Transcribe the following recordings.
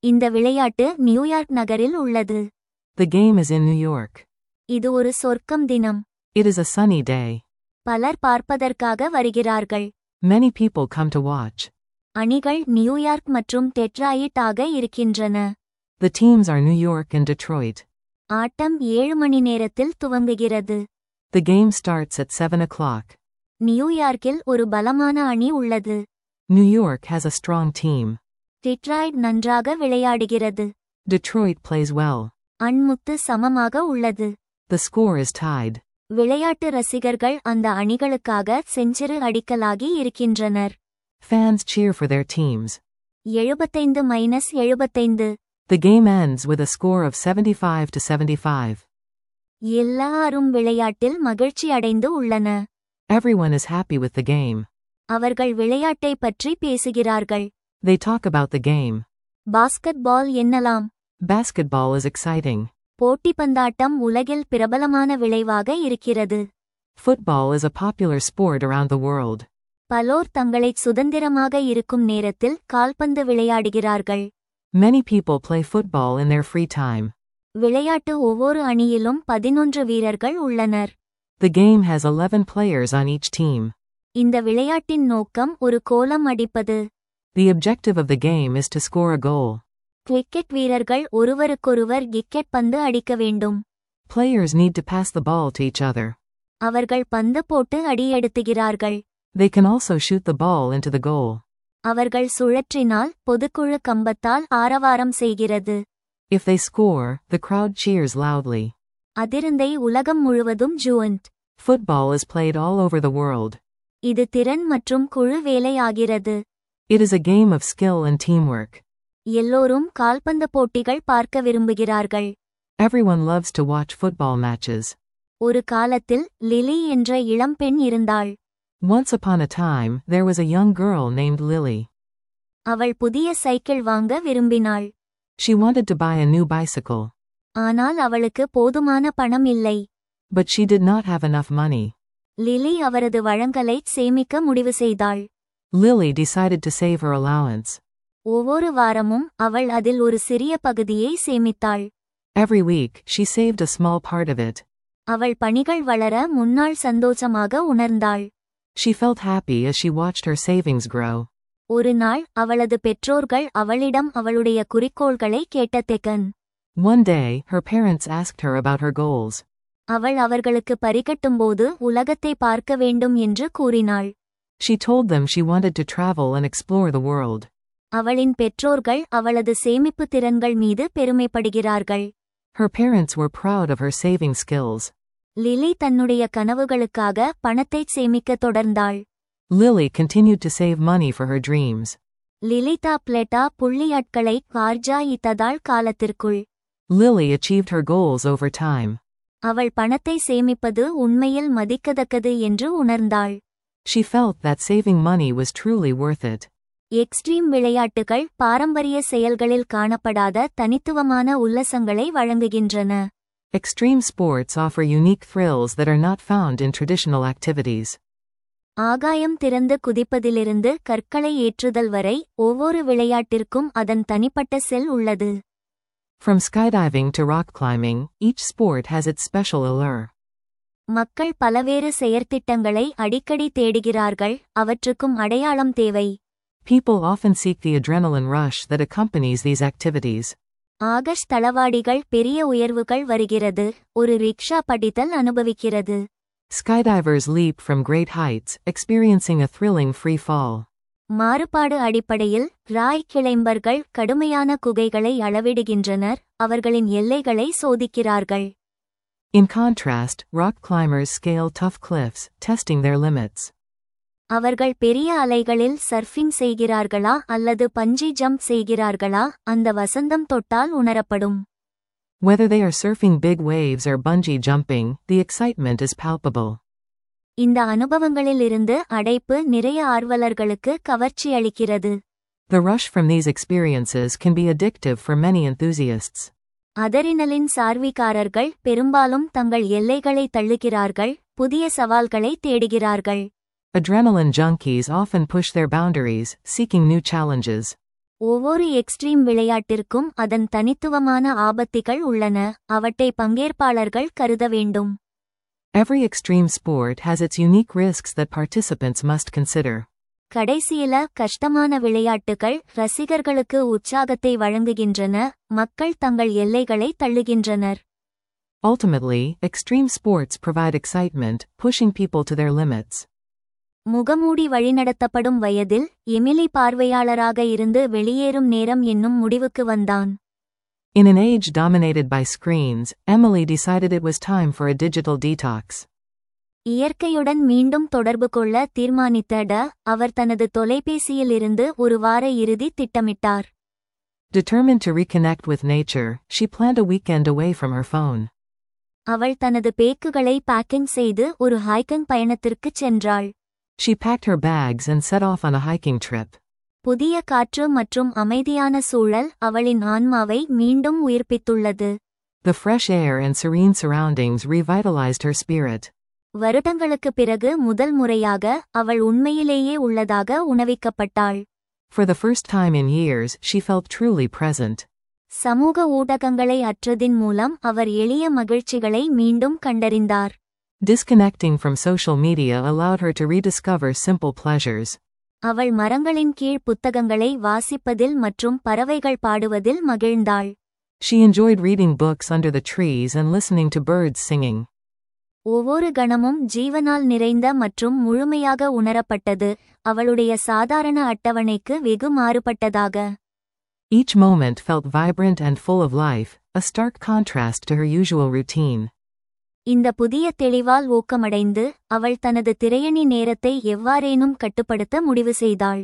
இந்த விளையாட்டு நியூயார்க் நகரில் உள்ளது The game is in New York. இது ஒரு சொர்க்கம் தினம் It is a sunny day. பலர் பார்ப்பதற்காக வருகிறார்கள் Many people come to watch. அணிகள் நியூயார்க் மற்றும் டெட்ராயிட் ஆக இருக்கின்றன The teams are New York and Detroit. ஆட்டம் ஏழு மணி நேரத்தில் துவங்குகிறது The game starts at 7 o'clock. நியூயார்க்கில் ஒரு பலமான அணி உள்ளது New York has a strong team. Detroit நன்றாக விளையாடுகிறது Detroit plays well. அண்முத்து சமமாக உள்ளது The score is tied. விளையாட்டு ரசிகர்கள் அந்த அணிகளுக்காக செஞ்சிரு அடிக்கலாகி இருக்கின்றனர் Fans cheer for their teams. எழுபத்தைந்து மைனஸ் எழுபத்தைந்து The game ends with a score of 75 to 75. எல்லாரும் விளையாட்டில் மகிழ்ச்சி அடைந்து உள்ளன Everyone is happy with the game. அவர்கள் விளையாட்டை பற்றி பேசுகிறார்கள் They talk about the game. Basketball என்னலாம் Basketball is exciting. போட்டிப்பந்தாட்டம் உலகில் பிரபலமான விளைவாக இருக்கிறது Football is a popular sport around the world. பலோர் தங்களைச் சுதந்திரமாக இருக்கும் நேரத்தில் கால்பந்து விளையாடுகிறார்கள் Many people play football in their free time. விளையாட்டு ஒவ்வொரு அணியிலும் பதினொன்று வீரர்கள் உள்ளனர் The game has 11 players on each team. இந்த விளையாட்டின் நோக்கம் ஒரு கோலம் அடிப்பது The objective of the game is to score a goal. Cricket வீரர்கள் ஒருவருக்கொருவர் கிக்கெட் பந்து அடிக்க வேண்டும் Players need to pass the ball to each other. அவர்கள் பந்து போட்டு அடியெடுத்துகிறார்கள் They can also shoot the ball into the goal. அவர்கள் சுழற்றினால் பொதுக்குழு கம்பத்தால் ஆரவாரம் செய்கிறது If they score, the crowd cheers loudly. அதிருந்தை உலகம் முழுவதும் ஜூவன்ட் Football is played all over the world. இது திறன் மற்றும் குழு வேலை ஆகிறது It is a game of skill and teamwork. எல்லோரும் கால்பந்து போட்டிகள் பார்க்க விரும்புகிறார்கள் Everyone loves to watch football matches. ஒரு காலத்தில் லிலி என்ற இளம்பெண் இருந்தாள் Once upon a time, there was a young girl named Lily. அவள் புதிய சைக்கிள் வாங்க விரும்பினாள் She wanted to buy a new bicycle. ஆனால் அவளுக்கு போதுமான பணம் இல்லை But she did not have enough money. Lily அவரது வழங்கலை சேமிக்க முடிவு செய்தாள் Lily decided to save her allowance. ஒவ்வொரு வாரமும் அவள் அதில் ஒரு சிறிய பகுதியை சேமித்தாள் Every week, she saved a small part of it. அவள் பணிகள் வளர முன்னாள் சந்தோஷமாக உணர்ந்தாள் She felt happy as she watched her savings grow. ஒரு நாள் அவளது பெற்றோர்கள் அவளிடம் அவளுடைய குறிக்கோள்களை கேட்ட தெக்கன் One day, her parents asked her about her goals. அவள் அவர்களுக்கு பரிகட்டும்போது உலகத்தை பார்க்க வேண்டும் என்று கூறினாள் She told them she wanted to travel and explore the world. அவளின் பெற்றோர்கள் அவளது சேமிப்பு திறன்கள் மீது பெருமைப்படுகிறார்கள் Her parents were proud of her saving skills. Lily தன்னுடைய கனவுகளுக்காக பணத்தை சேமிக்க தொடர்ந்தாள் Lily continued to save money for her dreams. லிலிதா பிளெட்டா புள்ளியாட்களை கார்ஜாயித்ததாள் காலத்திற்குள் Lily achieved her goals over time. அவள் பணத்தை சேமிப்பது உண்மையில் மதிக்கத்தக்கது என்று உணர்ந்தாள் She felt that saving money was truly worth it. Extreme விளையாட்டுகள் பாரம்பரிய செயல்களில் காணப்படாத தனித்துவமான உல்லசங்களை வழங்குகின்றன Extreme sports offer unique thrills that are not found in traditional activities. ஆகாயம் திறந்து குதிப்பதிலிருந்து கற்களை ஏற்றுதல் வரை ஒவ்வொரு விளையாட்டிற்கும் அதன் தனிப்பட்ட செல் உள்ளது From skydiving to rock climbing, each sport has its special allure. மக்கள் பலவேறு செயற்திட்டங்களை அடிக்கடி தேடுகிறார்கள் அவற்றுக்கும் அடையாளம் தேவை People often seek the adrenaline rush that accompanies these activities. August தளவாடிகள் பெரிய உயர்வுகள் வருகிறது ஒரு ரிக்ஷா படித்தல் அனுபவிக்கிறது Skydivers leap from great heights, experiencing a thrilling free fall. மாறுபாடு அடிப்படையில் ராய் கிளைம்பர்கள் கடுமையான குகைகளை அளவிடுகின்றனர் அவர்களின் எல்லைகளை சோதிக்கிறார்கள் In contrast, rock climbers scale tough cliffs, testing their limits. அவர்கள் பெரிய அலைகளில் சர்ஃபிங் செய்கிறார்களா அல்லது பஞ்சி ஜம்ப் செய்கிறார்களா அந்த வசந்தம் தொட்டால் உணரப்படும் Whether they are surfing big waves or bungee jumping, the excitement is palpable. இந்த அனுபவங்களிலிருந்து அடைப்பு நிறைய ஆர்வலர்களுக்கு கவர்ச்சி அளிக்கிறது The rush from these experiences can be addictive for many enthusiasts. அதரினலின் சார்விக்காரர்கள் பெரும்பாலும் தங்கள் எல்லைகளை தள்ளுகிறார்கள் புதிய சவால்களை தேடுகிறார்கள் Adrenaline junkies often push their boundaries, seeking new challenges. ஒவ்வொரு எக்ஸ்ட்ரீம் விளையாட்டிற்கும் அதன் தனித்துவமான ஆபத்துகள் உள்ளன அவற்றை பங்கேற்பாளர்கள் கருத வேண்டும் Every extreme sport has its unique risks that participants must consider. கடைசியில கஷ்டமான விளையாட்டுகள் ரசிகர்களுக்கு உற்சாகத்தை வழங்குகின்றன மக்கள் தங்கள் எல்லைகளை தள்ளுகின்றனர் Ultimately, extreme sports provide excitement, pushing people to their limits. முகமூடி வழிநடத்தப்படும் வயதில் எமிலி பார்வையாளராக இருந்து வெளியேறும் நேரம் என்னும் முடிவுக்கு வந்தான் In an age dominated by screens, Emily decided it was time for a digital detox. இயற்கையுடன் மீண்டும் தொடர்பு கொள்ள தீர்மானித்த ட அவர் தனது தொலைபேசியில் இருந்து ஒரு வார இறுதி திட்டமிட்டார் Determined to reconnect with nature, she planned a weekend away from her phone. அவள் தனது பேக்குகளை பேக்கிங் செய்து ஒரு ஹைக்கிங் பயணத்திற்குச் சென்றாள் She packed her bags and set off on a hiking trip. புதிய காற்று மற்றும் அமைதியான சூழல் அவளின் ஆன்மாவை மீண்டும் உயிர்ப்பித்துள்ளது The fresh air and serene surroundings revitalized her spirit. வருடங்களுக்குப் பிறகு முதல் முறையாக அவள் உண்மையிலேயே உள்ளதாக உணவிக்கப்பட்டாள் For the first time in years, she felt truly present. சமூக ஊடகங்களை அற்றதின் மூலம் அவர் எளிய மகிழ்ச்சிகளை மீண்டும் கண்டறிந்தார் Disconnecting from social media allowed her to rediscover simple pleasures. அவள் மரங்களின் கீழ் புத்தகங்களை வாசிப்பதில் மற்றும் பறவைகள் பாடுவதில் மகிழ்ந்தாள் She enjoyed reading books under the trees and listening to birds singing. ஒவ்வொரு கணமும் ஜீவனால் நிறைந்த மற்றும் முழுமையாக உணரப்பட்டது அவளுடைய சாதாரண அட்டவணைக்கு வெகு மாறுபட்டதாக Each moment felt vibrant and full of life, a stark contrast to her usual routine. இந்த புதிய தெளிவால் ஊக்கமடைந்து அவள் தனது திரையணி நேரத்தை எவ்வாறேனும் கட்டுப்படுத்த முடிவு செய்தாள்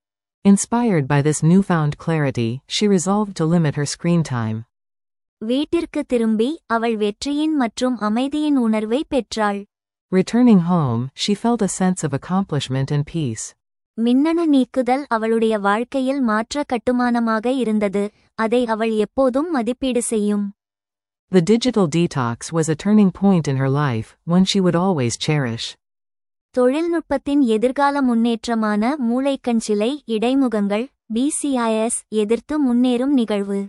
Inspired by this newfound clarity, she resolved to limit her screen time. வீட்டிற்கு திரும்பி அவள் வெற்றியின் மற்றும் அமைதியின் உணர்வை பெற்றாள் Returning home, she felt a sense of accomplishment and peace. மின்னணு நீக்குதல் அவளுடைய வாழ்க்கையில் மாற்ற கட்டுமானமாக இருந்தது அதை அவள் எப்போதும் மதிப்பீடு செய்யும் The digital detox was a turning point in her life, one she would always cherish. தொழில்நுட்பத்தின் எதிர்கால முன்னேற்றமான மூளைக்கஞ்சிலை இடைமுகங்கள் பிசிஐஎஸ் எதிர்த்து முன்னேறும் நிகழ்வு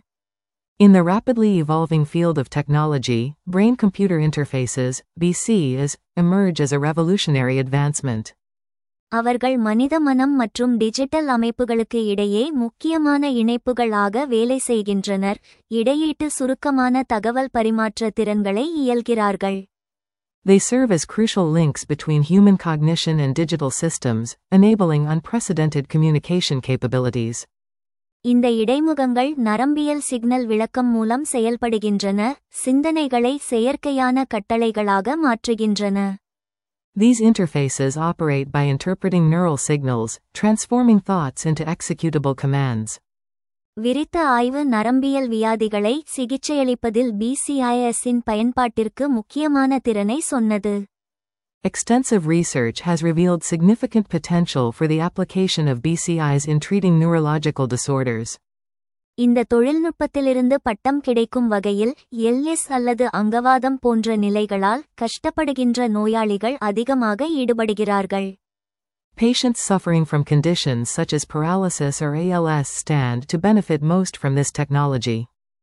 In the rapidly evolving field of technology, brain computer interfaces, BCs, emerge as a revolutionary advancement. அவர்கள் மனித மனம் மற்றும் டிஜிட்டல் அமைப்புகளுக்கு இடையே முக்கியமான இணைப்புகள் ஆக வேலை செய்கின்றனர் இடையீட்டு சுருக்கமான தகவல் பரிமாற்ற திறன்களை இயல்கிறார்கள் They serve as crucial links between human cognition and digital systems, enabling unprecedented communication capabilities. இந்த இடைமுகங்கள் நரம்பியல் சிக்னல் விளக்கம் மூலம் செயல்படுகின்றன சிந்தனைகளை செயற்கையான கட்டளைகளாக மாற்றுகின்றன These interfaces operate by interpreting neural signals, transforming thoughts into executable commands. விரித்த ஆய்வு நரம்பியல் வியாதிகளை சிகிச்சையளிப்பதில் பிசிஐஎஸ்ஸின் பயன்பாட்டிற்கு முக்கியமான திறனை சொன்னது Extensive research has revealed significant potential for the application of BCIs in treating neurological disorders. இந்த தொழில்நுட்பத்திலிருந்து பட்டம் கிடைக்கும் வகையில் எல்எஸ் அல்லது அங்கவாதம் போன்ற நிலைகளால் கஷ்டப்படுகின்ற நோயாளிகள் அதிகமாக ஈடுபடுகிறார்கள் Patients suffering from conditions such as paralysis or ALS stand to benefit most from this technology.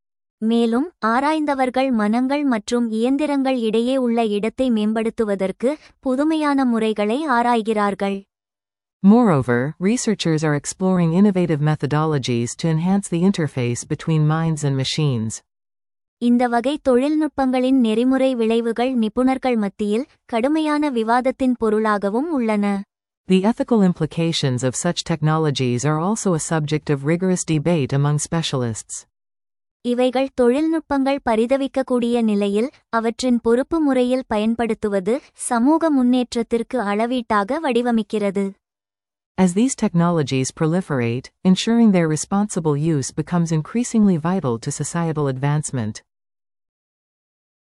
மேலும் ஆராய்ந்தவர்கள் மனங்கள் மற்றும் இயந்திரங்கள் இடையே உள்ள இடத்தை மேம்படுத்துவதற்கு புதுமையான முறைகளை ஆராய்கிறார்கள் Moreover, researchers are exploring innovative methodologies to enhance the interface between minds and machines. இந்த வகை தொழில்நுட்பங்களின் நெறிமுறை விளைவுகள் நிபுணர்கள் மத்தியில் கடுமையான விவாதத்தின் பொருளாகவும் உள்ளன The ethical implications of such technologies are also a subject of rigorous debate among specialists. இவைகள் தொழில்நுட்பங்கள் பரிதவிக்கக்கூடிய நிலையில் அவற்றின் பொறுப்பு முறையில் பயன்படுத்துவது சமூக முன்னேற்றத்திற்கு அளவீட்டாக வடிவமைக்கிறது As these technologies proliferate, ensuring their responsible use becomes increasingly vital to societal advancement.